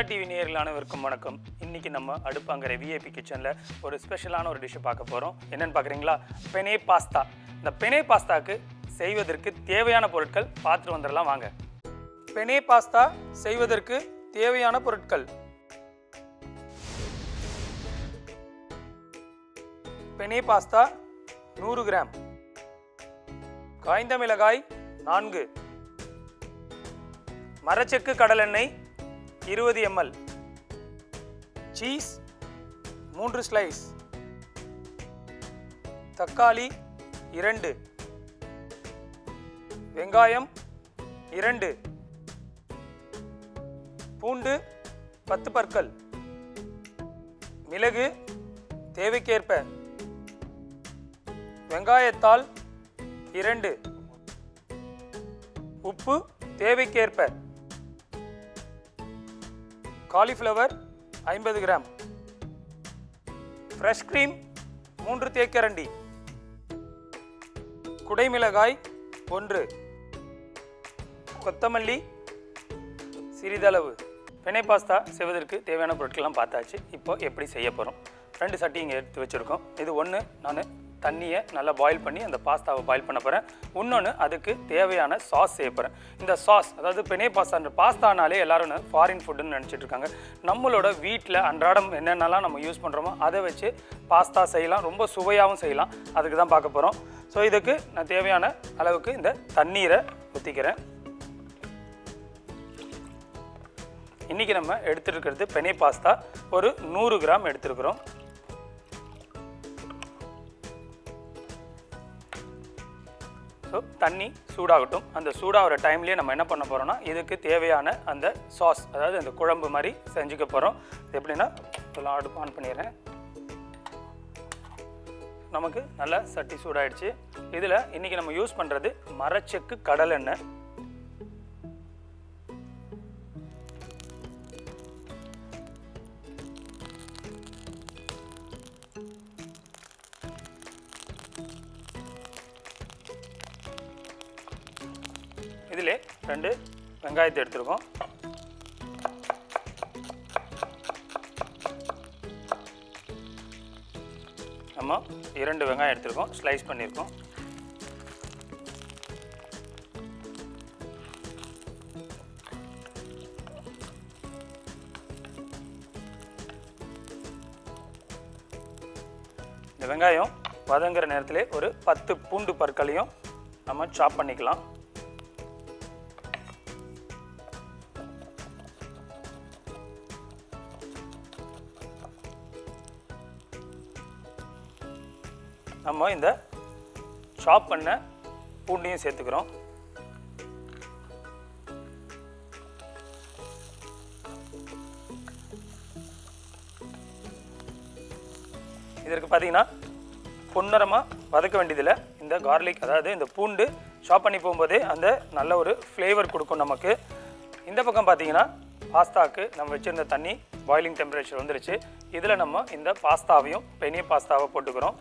TV நேயர்கள் அனைவருக்கும் வணக்கம் இன்னைக்கு நம்ம அடுப்பாங்கிற விஐபி கிச்சனில் ஒரு ஸ்பெஷலான ஒரு டிஷ்ஷை பார்க்க போகிறோம் என்னன்னு பார்க்குறீங்களா பெனே பாஸ்தா இந்த பெனே பாஸ்தாக்கு செய்வதற்கு தேவையான பொருட்கள் பார்த்துட்டு வந்துடலாம் வாங்க பெனே பாஸ்தா செய்வதற்கு தேவையான பொருட்கள் பெனே பாஸ்தா நூறு கிராம் காய்ந்த மிளகாய் நான்கு மரச்செக்கு கடலெண்ணெய் இருபது எம்எல் சீஸ் மூன்று ஸ்லைஸ் தக்காளி இரண்டு வெங்காயம் இரண்டு பூண்டு பத்து பற்கள் மிளகு தேவைக்கேற்ப வெங்காயத்தாள் இரண்டு உப்பு தேவைக்கேற்ப காலிஃப்ளவர் ஐம்பது கிராம் ஃப்ரெஷ் க்ரீம் மூன்று தேக்கரண்டி குடைமிளகாய் ஒன்று கொத்தமல்லி சிறிதளவு பெனை பாஸ்தா செய்வதற்கு தேவையான பொருட்கள்லாம் பார்த்தாச்சு இப்போ எப்படி செய்ய போகிறோம் ரெண்டு சட்டி இங்கே எடுத்து வச்சுருக்கோம் இது ஒன்று நான் தண்ணியை நல்லா பாயில் பண்ணி அந்த பாஸ்தாவை பாயில் பண்ண போகிறேன் இன்னொன்று அதுக்கு தேவையான சாஸ் செய்ய போகிறேன் இந்த சாஸ் அதாவது பெனே பாஸ்தா பாஸ்தானாலே எல்லாரும் ஃபாரின் ஃபுட்டுன்னு நினச்சிட்டு இருக்காங்க நம்மளோட வீட்டில் அன்றாடம் என்னென்னலாம் நம்ம யூஸ் பண்ணுறோமோ அதை வச்சு பாஸ்தா செய்யலாம் ரொம்ப சுவையாகவும் செய்யலாம் அதுக்கு தான் பார்க்க போகிறோம் ஸோ இதுக்கு நான் தேவையான அளவுக்கு இந்த தண்ணீரை ஊற்றிக்கிறேன் இன்றைக்கி நம்ம எடுத்துருக்கிறது பெனே பாஸ்தா ஒரு நூறு கிராம் எடுத்துருக்குறோம் ஸோ தண்ணி சூடாகட்டும் அந்த சூடாகிற டைம்லேயே நம்ம என்ன பண்ண போகிறோம்னா இதுக்கு தேவையான அந்த சாஸ் அதாவது அந்த குழம்பு மாதிரி செஞ்சுக்க போகிறோம் இது எப்படின்னா இதெல்லாம் அடுப்பு ஆன் பண்ணிடுறேன் நமக்கு நல்லா சட்டி சூடாயிடுச்சு இதில் இன்றைக்கி நம்ம யூஸ் பண்ணுறது மரச்செக்கு கடலெண்ணெய் இதிலே ரெண்டு வெங்காயத்தை எடுத்துருக்கோம் நம்ம இரண்டு வெங்காயம் எடுத்துருக்கோம் ஸ்லைஸ் பண்ணியிருக்கோம் இந்த வெங்காயம் வதங்குற நேரத்திலே ஒரு பத்து பூண்டு பற்களையும் நம்ம சாப் பண்ணிக்கலாம் நம்ம இந்த சாப் பண்ண பூண்டையும் சேர்த்துக்கிறோம் இதற்கு பார்த்தீங்கன்னா பொன்னரமாக வதக்க வேண்டியதில்லை இந்த கார்லிக் அதாவது இந்த பூண்டு சாப் பண்ணி போகும்போதே அந்த நல்ல ஒரு ஃப்ளேவர் கொடுக்கும் நமக்கு இந்த பக்கம் பார்த்தீங்கன்னா பாஸ்தாக்கு நம்ம வச்சுருந்த தண்ணி பாயிலிங் டெம்பரேச்சர் வந்துருச்சு இதில் நம்ம இந்த பாஸ்தாவையும் பெனிய பாஸ்தாவை போட்டுக்கிறோம்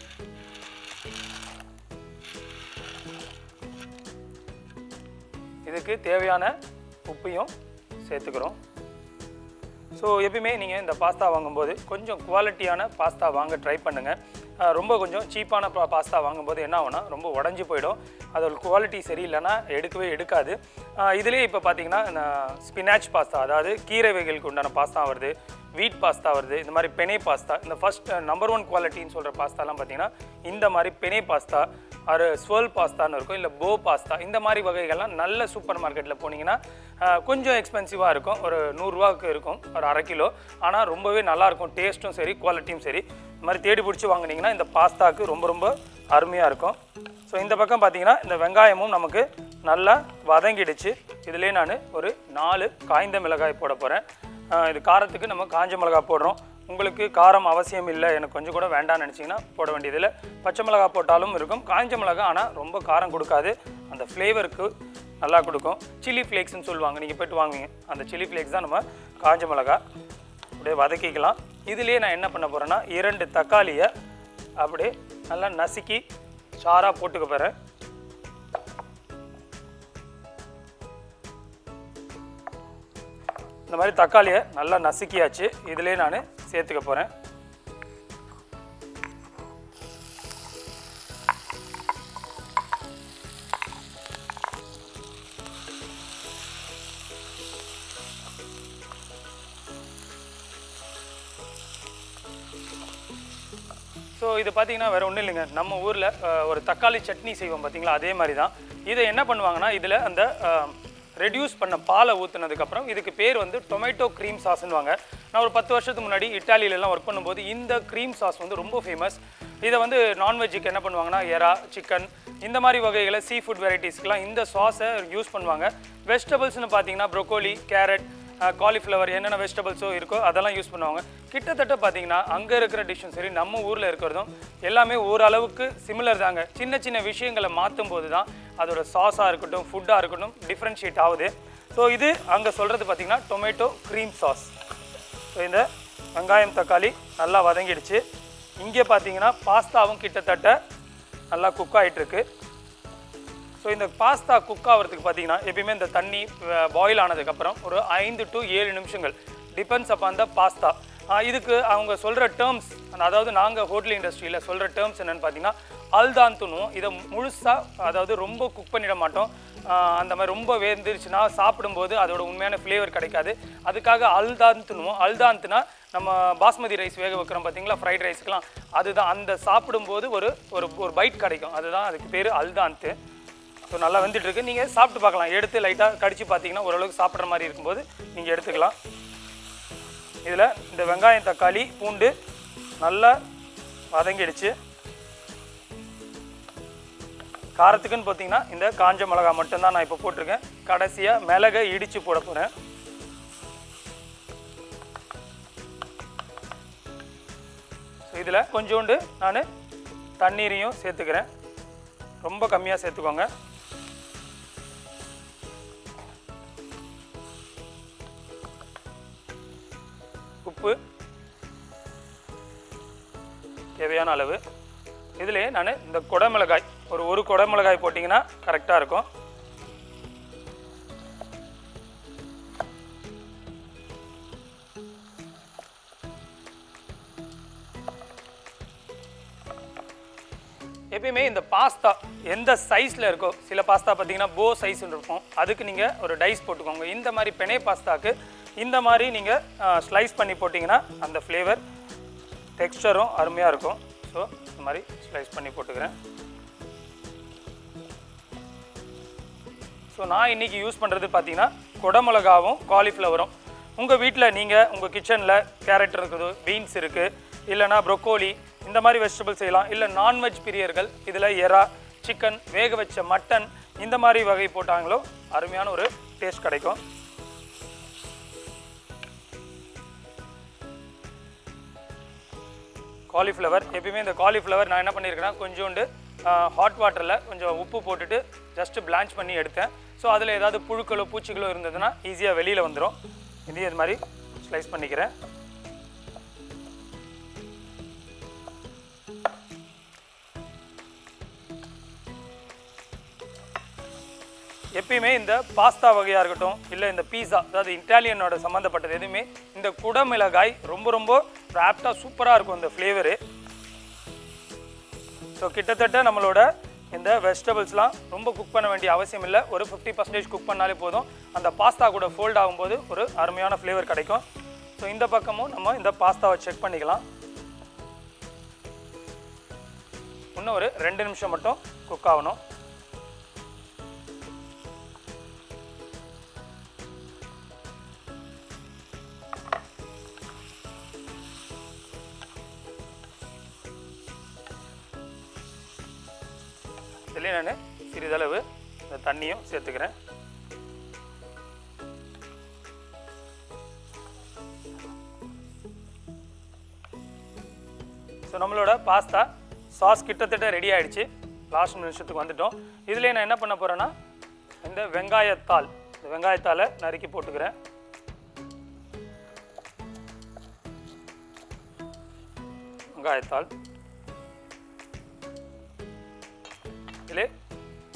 இதுக்கு தேவையான உப்பையும் சேர்த்துக்கிறோம் ஸோ எப்பயுமே நீங்கள் இந்த பாஸ்தா வாங்கும்போது கொஞ்சம் குவாலிட்டியான பாஸ்தா வாங்க ட்ரை பண்ணுங்கள் அஹ் ரொம்ப கொஞ்சம் சீப்பான பா பாஸ்தா வாங்கும்போது என்ன ஆகும்னா ரொம்ப உடஞ்சி போயிடும் அதோட குவாலிட்டி சரியில்லைன்னா எடுக்கவே எடுக்காது அஹ் இதுலேயே இப்போ பார்த்தீங்கன்னா ஸ்பினாச் பாஸ்தா அதாவது கீரை வகைகளுக்கு உண்டான பாஸ்தா வருது வீட் பாஸ்தா வருது இந்த மாதிரி பெனே பாஸ்தா இந்த ஃபர்ஸ்ட் நம்பர் ஒன் குவாலிட்டின்னு சொல்கிற பாஸ்தாலாம் பார்த்தீங்கன்னா இந்த மாதிரி பெனே பாஸ்தா ஒரு ஸ்வர்ல் பாஸ்தான்னு இருக்கும் இல்லை போ பாஸ்தா இந்த மாதிரி வகைகள்லாம் நல்ல சூப்பர் மார்க்கெட்டில் போனீங்கன்னா ஆஹ், கொஞ்சம் எக்ஸ்பென்சிவாக இருக்கும் ஒரு நூறுரூவாக்கு இருக்கும் ஒரு அரை கிலோ ஆனால் ரொம்பவே நல்லாயிருக்கும் டேஸ்ட்டும் சரி குவாலிட்டியும் சரி இந்த மாதிரி தேடி பிடிச்சி வாங்குனீங்கன்னா இந்த பாஸ்தாக்கு ரொம்ப ரொம்ப அருமையாக இருக்கும் ஸோ இந்த பக்கம் பார்த்தீங்கன்னா இந்த வெங்காயமும் நமக்கு நல்லா வதங்கிடுச்சு இதிலே நான் ஒரு நாலு காய்ந்த மிளகாய் போட போகிறேன் இது காரத்துக்கு நம்ம காஞ்ச மிளகாய் போடுறோம் உங்களுக்கு காரம் அவசியம் இல்லை எனக்கு கொஞ்சம் கூட வேண்டாம்னு நினச்சிங்கன்னா போட வேண்டியதில்லை பச்சை மிளகாய் போட்டாலும் இருக்கும் காஞ்ச மிளகாய் ஆனால் ரொம்ப காரம் கொடுக்காது அந்த ஃப்ளேவருக்கு நல்லா கொடுக்கும் சில்லி ஃப்ளேக்ஸ்னு சொல்லுவாங்க நீங்கள் போய்ட்டு வாங்குவீங்க அந்த சில்லி ஃப்ளேக்ஸ் தான் நம்ம காஞ்ச மிளகாய் அப்படியே வதக்கிக்கலாம் இதுலேயே நான் என்ன பண்ண போகிறேன்னா இரண்டு தக்காளியை அப்படியே நல்லா நசுக்கி சாராக போட்டுக்க போகிறேன் இந்த மாதிரி தக்காளியை நல்லா நசுக்கியாச்சு இதிலே நான் சேர்த்துக்க போகிறேன் ஸோ இது பார்த்தீங்கன்னா வேறு ஒன்றும் இல்லைங்க நம்ம ஊரில் ஒரு தக்காளி சட்னி செய்வோம் பார்த்தீங்களா அதே மாதிரி தான் இதை என்ன பண்ணுவாங்கன்னா இதில் அந்த ரெடியூஸ் பண்ண பாலை ஊற்றுனதுக்கப்புறம் இதுக்கு பேர் வந்து டொமேட்டோ க்ரீம் சாஸ்ன்னுவாங்க நான் ஒரு பத்து வருஷத்துக்கு முன்னாடி இட்டாலியிலலாம் ஒர்க் பண்ணும்போது இந்த க்ரீம் சாஸ் வந்து ரொம்ப ஃபேமஸ் இதை வந்து நான்வெஜ்ஜுக்கு என்ன பண்ணுவாங்கன்னா எறா சிக்கன் இந்த மாதிரி வகைகளை சீ ஃபுட் வெரைட்டிஸ்க்கெலாம் இந்த சாஸை யூஸ் பண்ணுவாங்க வெஜிடபிள்ஸ்னு பார்த்தீங்கன்னா ப்ரொக்கோலி கேரட் காலிஃப்ளவர் என்னென்ன வெஜிடபிள்ஸோ இருக்கோ அதெல்லாம் யூஸ் பண்ணுவாங்க கிட்டத்தட்ட பார்த்தீங்கன்னா அங்கே இருக்கிற டிஷ்ஷும் சரி நம்ம ஊரில் இருக்கிறதும் எல்லாமே ஓரளவுக்கு சிமிலர் தாங்க சின்ன சின்ன விஷயங்களை மாற்றும் போது தான் அதோட சாஸாக இருக்கட்டும் ஃபுட்டாக இருக்கட்டும் டிஃப்ரென்ஷியேட் ஆகுது ஸோ இது அங்கே சொல்கிறது பார்த்தீங்கன்னா டொமேட்டோ க்ரீம் சாஸ் ஸோ இந்த வெங்காயம் தக்காளி நல்லா வதங்கிடுச்சு இங்கே பார்த்தீங்கன்னா பாஸ்தாவும் கிட்டத்தட்ட நல்லா குக் ஆகிட்டுருக்கு ஸோ இந்த பாஸ்தா குக் ஆகிறதுக்கு பார்த்தீங்கன்னா எப்பயுமே இந்த தண்ணி பாயில் ஆனதுக்கப்புறம் ஒரு ஐந்து டு ஏழு நிமிஷங்கள் டிபெண்ட்ஸ் அப்பான் த பாஸ்தா இதுக்கு அவங்க சொல்கிற டேர்ம்ஸ் அதாவது நாங்கள் ஹோட்டல் இண்டஸ்ட்ரியில் சொல்கிற டேர்ம்ஸ் என்னென்னு பார்த்தீங்கன்னா அல்தாந்துனுவோம் இதை முழுசாக அதாவது ரொம்ப குக் பண்ணிட மாட்டோம் ஆஹ் அந்த மாதிரி ரொம்ப வேந்துருச்சுன்னா சாப்பிடும்போது அதோட உண்மையான ஃப்ளேவர் கிடைக்காது அதுக்காக அல்தாந்துனுவோம் அல்தாந்துனா நம்ம பாஸ்மதி ரைஸ் வேக வைக்கிறோம் பார்த்தீங்களா ஃப்ரைட் ரைஸ்க்குலாம் அதுதான் அந்த சாப்பிடும்போது ஒரு ஒரு ஒரு பைட் கிடைக்கும் அதுதான் அதுக்கு பேர் அல்தாந்து ஸோ நல்லா வெந்துட்டு இருக்கு நீங்கள் சாப்பிட்டு பார்க்கலாம் எடுத்து லைட்டாக கடிச்சு பார்த்தீங்கன்னா ஓரளவுக்கு சாப்பிட்ற மாதிரி இருக்கும்போது நீங்கள் எடுத்துக்கலாம் இதில் இந்த வெங்காயம் தக்காளி பூண்டு நல்லா வதங்கிடுச்சு காரத்துக்குன்னு பார்த்தீங்கன்னா இந்த காஞ்ச மிளகா மட்டும்தான் நான் இப்போ போட்டிருக்கேன் கடைசியாக மிளகை இடித்து போட போகிறேன் ஸோ இதில் கொஞ்சோண்டு நான் தண்ணீரையும் சேர்த்துக்கிறேன் ரொம்ப கம்மியாக சேர்த்துக்கோங்க உப்பு தேவையான அளவு இதிலே நான் இந்த குடமிளகாய் ஒரு ஒரு குடமிளகாய் போட்டிங்கன்னா கரெக்டாக இருக்கும் எப்பயுமே இந்த பாஸ்தா எந்த சைஸில் இருக்கோ சில பாஸ்தா பார்த்தீங்கன்னா போ சைஸ்னு இருக்கும் அதுக்கு நீங்கள் ஒரு டைஸ் போட்டுக்கோங்க இந்த மாதிரி பெனே பாஸ்தாக்கு இந்த மாதிரி நீங்கள் ஸ்லைஸ் பண்ணி போட்டிங்கன்னா அந்த ஃப்ளேவர் டெக்ஸ்டரும் அருமையாக இருக்கும் ஸோ இந்த மாதிரி ஸ்லைஸ் பண்ணி போட்டுக்கிறேன் ஸோ நான் இன்றைக்கி யூஸ் பண்ணுறது பார்த்தீங்கன்னா குடமிளகாவும் காலிஃப்ளவரும் உங்கள் வீட்டில் நீங்கள் உங்கள் கிச்சனில் கேரட் இருக்குது பீன்ஸ் இருக்குது இல்லைனா ப்ரொக்கோலி இந்த மாதிரி வெஜிடபிள் செய்யலாம் இல்லை நான்வெஜ் பிரியர்கள் இதில் எறா சிக்கன் வேக வச்ச மட்டன் இந்த மாதிரி வகை போட்டாங்களோ அருமையான ஒரு டேஸ்ட் கிடைக்கும் காலிஃப்ளவர் எப்பயுமே இந்த காலிஃப்ளவர் நான் என்ன பண்ணியிருக்கேன்னா கொஞ்சோண்டு ஹாட் வாட்டரில் கொஞ்சம் உப்பு போட்டுட்டு ஜஸ்ட் பிளான்ச் பண்ணி எடுத்தேன் ஸோ அதில் ஏதாவது புழுக்களோ பூச்சிகளோ இருந்ததுன்னா ஈஸியாக வெளியில் வந்துடும் இதையும் இது மாதிரி ஸ்லைஸ் பண்ணிக்கிறேன் எப்பயுமே இந்த பாஸ்தா வகையாக இருக்கட்டும் இல்லை இந்த பீஸா அதாவது இட்டாலியனோட சம்மந்தப்பட்டது எதுவுமே இந்த குடமிளகாய் ரொம்ப ரொம்ப ஆப்டாக சூப்பராக இருக்கும் இந்த ஃப்ளேவரு ஸோ கிட்டத்தட்ட நம்மளோட இந்த வெஜிடபிள்ஸ்லாம் ரொம்ப குக் பண்ண வேண்டிய அவசியம் இல்லை ஒரு ஃபிஃப்டி பர்சன்டேஜ் குக் பண்ணாலே போதும் அந்த பாஸ்தா கூட ஃபோல்ட் ஆகும்போது ஒரு அருமையான ஃப்ளேவர் கிடைக்கும் ஸோ இந்த பக்கமும் நம்ம இந்த பாஸ்தாவை செக் பண்ணிக்கலாம் இன்னும் ஒரு ரெண்டு நிமிஷம் மட்டும் குக் ஆகணும் இதுலேயே நான் சிறிதளவு இந்த தண்ணியும் சேர்த்துக்கிறேன் ஸோ நம்மளோட பாஸ்தா சாஸ் கிட்டத்தட்ட ரெடி ஆயிடுச்சு லாஸ்ட் நிமிஷத்துக்கு வந்துட்டோம் இதுலேயே நான் என்ன பண்ண போகிறேன்னா இந்த வெங்காயத்தாள் இந்த வெங்காயத்தாளை நறுக்கி போட்டுக்கிறேன் வெங்காயத்தாள் இதிலே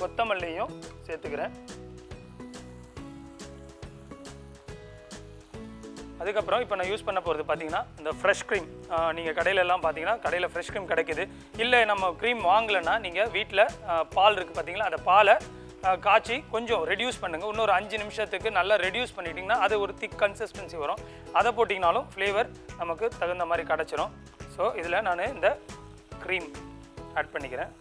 கொத்தமல்லியும் சேர்த்துக்கிறேன் அதுக்கப்புறம் இப்போ நான் யூஸ் பண்ண போகிறது பார்த்தீங்கன்னா இந்த ஃப்ரெஷ் க்ரீம் நீங்கள் கடையில எல்லாம் பார்த்தீங்கன்னா கடையில் ஃப்ரெஷ் க்ரீம் கிடைக்குது இல்லை நம்ம க்ரீம் வாங்கலைன்னா நீங்கள் வீட்டில் பால் இருக்குது பார்த்தீங்களா அந்த பாலை அஹ், காய்ச்சி கொஞ்சம் ரெடியூஸ் பண்ணுங்கள் இன்னொரு அஞ்சு நிமிஷத்துக்கு நல்லா ரெடியூஸ் பண்ணிட்டீங்கன்னா அது ஒரு திக் கன்சிஸ்டன்சி வரும் அதை போட்டிங்கனாலும் ஃப்ளேவர் நமக்கு தகுந்த மாதிரி கிடச்சிரும் ஸோ இதில் நான் இந்த க்ரீம் ஆட் பண்ணிக்கிறேன்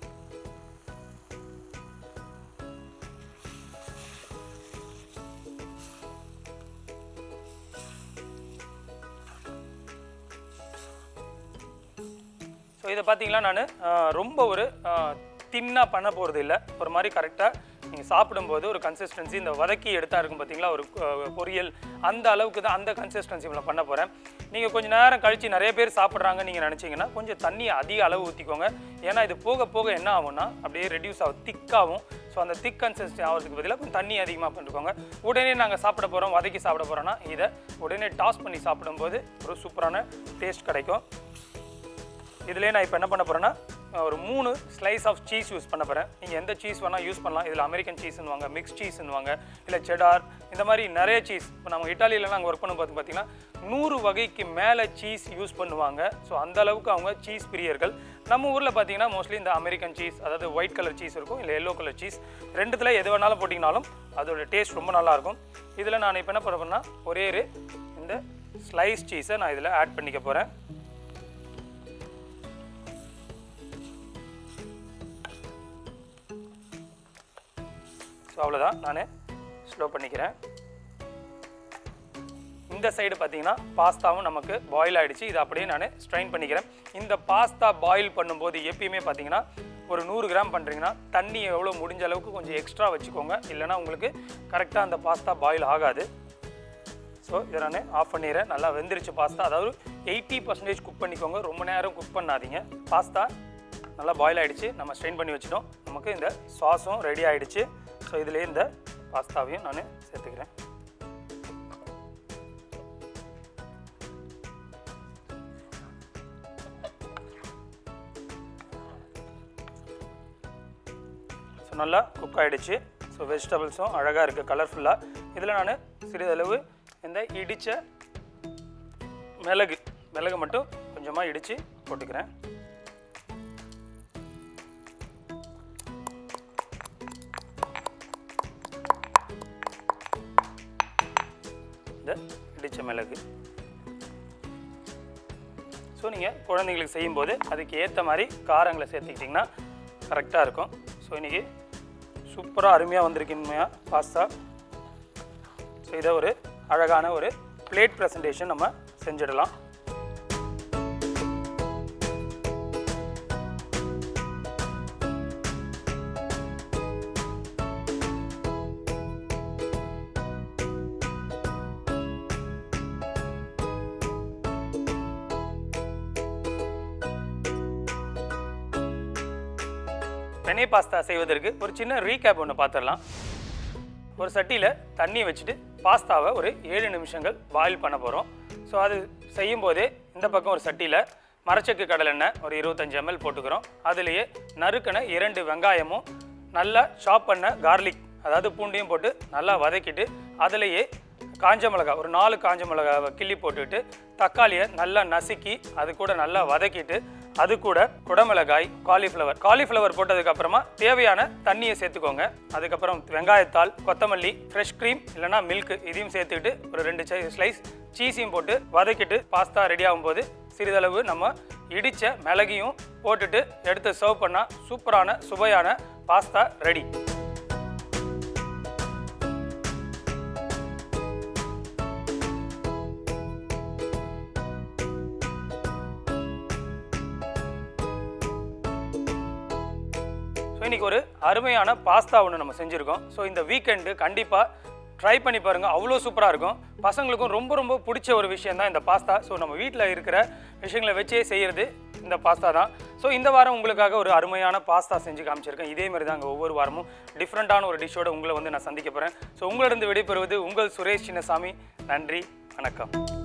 ஸோ இதை பார்த்தீங்கன்னா நான் ரொம்ப ஒரு தின்னாக பண்ண போகிறது இல்லை ஒரு மாதிரி கரெக்டாக நீங்கள் சாப்பிடும்போது ஒரு கன்சிஸ்டன்சி இந்த வதக்கி எடுத்தா இருக்கும் பார்த்தீங்களா ஒரு அஹ், பொரியல் அந்த அளவுக்கு தான் அந்த கன்சிஸ்டன்சியில் பண்ண போகிறேன் நீங்கள் கொஞ்சம் நேரம் கழித்து நிறைய பேர் சாப்பிட்றாங்க நீங்கள் நினச்சிங்கன்னா கொஞ்சம் தண்ணி அதிக அளவு ஊற்றிக்கோங்க ஏன்னா இது போக போக என்ன ஆகும்னா அப்படியே ரெடியூஸ் ஆகும் திக்காகும் ஸோ அந்த திக் கன்சிஸ்டன்சி ஆகிறதுக்கு பதிலாக கொஞ்சம் தண்ணி அதிகமாக பண்ணிக்கோங்க உடனே நாங்கள் சாப்பிட போகிறோம் வதக்கி சாப்பிட போகிறோன்னா இதை உடனே டாஸ் பண்ணி சாப்பிடும்போது ஒரு சூப்பரான டேஸ்ட் கிடைக்கும் இதுலேயே நான் இப்போ என்ன பண்ண போகிறேன்னா ஒரு மூணு ஸ்லைஸ் ஆஃப் சீஸ் யூஸ் பண்ண போகிறேன் நீங்கள் எந்த சீஸ் வேணால் யூஸ் பண்ணலாம் இதில் அமெரிக்கன் சீஸ்னுவாங்க மிக்ஸ் சீஸ்னுவாங்க இல்லை செடார் இந்த மாதிரி நிறைய சீஸ் இப்போ நம்ம இட்டாலியில் நாங்கள் ஒர்க் பண்ணும்போது பார்த்தீங்கன்னா நூறு வகைக்கு மேலே சீஸ் யூஸ் பண்ணுவாங்க ஸோ அந்த அளவுக்கு அவங்க சீஸ் பிரியர்கள் நம்ம ஊரில் பார்த்தீங்கன்னா மோஸ்ட்லி இந்த அமெரிக்கன் சீஸ் அதாவது ஒயிட் கலர் சீஸ் இருக்கும் இல்லை எல்லோ கலர் சீஸ் ரெண்டுத்தில் எது வேணாலும் போட்டிங்கனாலும் அதோட டேஸ்ட் ரொம்ப நல்லாயிருக்கும் இதில் நான் இப்போ என்ன பண்ண போகிறேன்னா ஒரே ஒரு இந்த ஸ்லைஸ் சீஸை நான் இதில் ஆட் பண்ணிக்க போகிறேன் ஸோ அவ்வளோதான் நான் ஸ்லோ பண்ணிக்கிறேன் இந்த சைடு பார்த்தீங்கன்னா பாஸ்தாவும் நமக்கு பாயில் ஆயிடுச்சு இதை அப்படியே நான் ஸ்ட்ரைன் பண்ணிக்கிறேன் இந்த பாஸ்தா பாயில் பண்ணும்போது எப்பயுமே பார்த்தீங்கன்னா ஒரு நூறு கிராம் பண்ணுறீங்கன்னா தண்ணி எவ்வளோ முடிஞ்ச அளவுக்கு கொஞ்சம் எக்ஸ்ட்ரா வச்சுக்கோங்க இல்லைன்னா உங்களுக்கு கரெக்டாக அந்த பாஸ்தா பாயில் ஆகாது ஸோ இதை நான் ஆஃப் பண்ணிடுறேன் நல்லா வெந்துருச்சு பாஸ்தா அதாவது எயிட்டி பர்சன்டேஜ் குக் பண்ணிக்கோங்க ரொம்ப நேரம் குக் பண்ணாதீங்க பாஸ்தா நல்லா பாயில் ஆயிடுச்சு நம்ம ஸ்ட்ரெயின் பண்ணி வச்சிட்டோம் நமக்கு இந்த சாஸும் ரெடி ஆயிடுச்சு ஸோ இதிலே இந்த பாஸ்தாவையும் நான் சேர்த்துக்கிறேன் ஸோ நல்லா குக் ஆகிடுச்சு ஸோ வெஜிடபிள்ஸும் அழகாக இருக்குது கலர்ஃபுல்லாக இதில் நான் சிறிதளவு இந்த இடித்த மிளகு மிளகு மட்டும் கொஞ்சமாக இடித்து போட்டுக்கிறேன் இந்த இடித்த மிளகு ஸோ நீங்கள் குழந்தைங்களுக்கு செய்யும்போது அதுக்கு ஏற்ற மாதிரி காரங்களை சேர்த்துக்கிட்டிங்கன்னா கரெக்டாக இருக்கும் ஸோ இன்றைக்கி சூப்பராக அருமையாக வந்திருக்குமையா பாஸ்தா ஸோ இதை ஒரு அழகான ஒரு பிளேட் ப்ரெசன்டேஷன் நம்ம செஞ்சிடலாம் பெனே பாஸ்தா செய்வதற்கு ஒரு சின்ன ரீகேப் ஒன்று பார்த்துடலாம் ஒரு சட்டியில் தண்ணி வச்சுட்டு பாஸ்தாவை ஒரு ஏழு நிமிஷங்கள் பாயில் பண்ண போகிறோம் ஸோ அது செய்யும்போதே இந்த பக்கம் ஒரு சட்டியில் மரச்சக்கு கடலெண்ணெய் ஒரு இருபத்தஞ்சி எம்எல் போட்டுக்கிறோம் அதுலேயே நறுக்கின இரண்டு வெங்காயமும் நல்லா சாப் பண்ண கார்லிக் அதாவது பூண்டையும் போட்டு நல்லா வதக்கிட்டு அதுலேயே காஞ்ச மிளகா ஒரு நாலு காஞ்ச மிளகாவை கிள்ளி போட்டுட்டு தக்காளியை நல்லா நசுக்கி அது கூட நல்லா வதக்கிட்டு அது கூட குடமிளகாய் காலிஃப்ளவர் காலிஃப்ளவர் போட்டதுக்கு அப்புறமா தேவையான தண்ணியை சேர்த்துக்கோங்க அதுக்கப்புறம் வெங்காயத்தாள் கொத்தமல்லி ஃப்ரெஷ் க்ரீம் இல்லைனா மில்க் இதையும் சேர்த்துக்கிட்டு ஒரு ரெண்டு ஸ்லைஸ் சீஸையும் போட்டு வதக்கிட்டு பாஸ்தா ரெடி ஆகும்போது சிறிதளவு நம்ம இடித்த மிளகையும் போட்டுட்டு எடுத்து சர்வ் பண்ணால் சூப்பரான சுவையான பாஸ்தா ரெடி ஸோ இன்றைக்கி ஒரு அருமையான பாஸ்தா ஒன்று நம்ம செஞ்சுருக்கோம் ஸோ இந்த வீக்கெண்டு கண்டிப்பாக ட்ரை பண்ணி பாருங்கள் அவ்வளோ சூப்பராக இருக்கும் பசங்களுக்கும் ரொம்ப ரொம்ப பிடிச்ச ஒரு விஷயம் தான் இந்த பாஸ்தா ஸோ நம்ம வீட்டில் இருக்கிற விஷயங்களை வச்சே செய்கிறது இந்த பாஸ்தா தான் ஸோ இந்த வாரம் உங்களுக்காக ஒரு அருமையான பாஸ்தா செஞ்சு காமிச்சிருக்கேன் இதே மாதிரி தாங்க ஒவ்வொரு வாரமும் டிஃப்ரெண்ட்டான ஒரு டிஷ்ஷோட உங்களை வந்து நான் சந்திக்க போகிறேன் ஸோ உங்களிடம் விடைபெறுவது உங்கள் சுரேஷ் சின்னசாமி நன்றி வணக்கம்